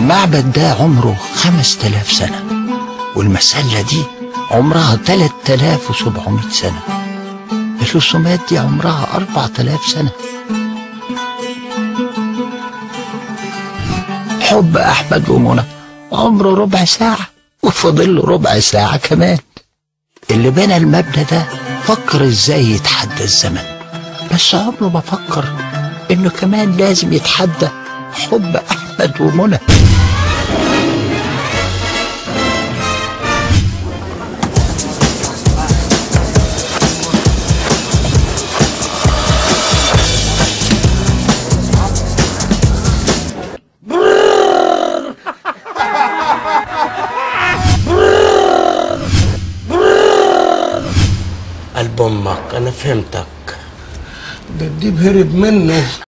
المعبد ده عمره خمس تلاف سنة والمسلة دي عمرها تلات تلاف وسبعمائة سنة الرسومات دي عمرها أربع تلاف سنة حب أحمد ومنى عمره ربع ساعة وفضل له ربع ساعة كمان اللي بنى المبنى ده فكر ازاي يتحدى الزمن بس عمره ما فكر انه كمان لازم يتحدى حب احمد ومنى قلب امك انا فهمتك ده الديب هرب منه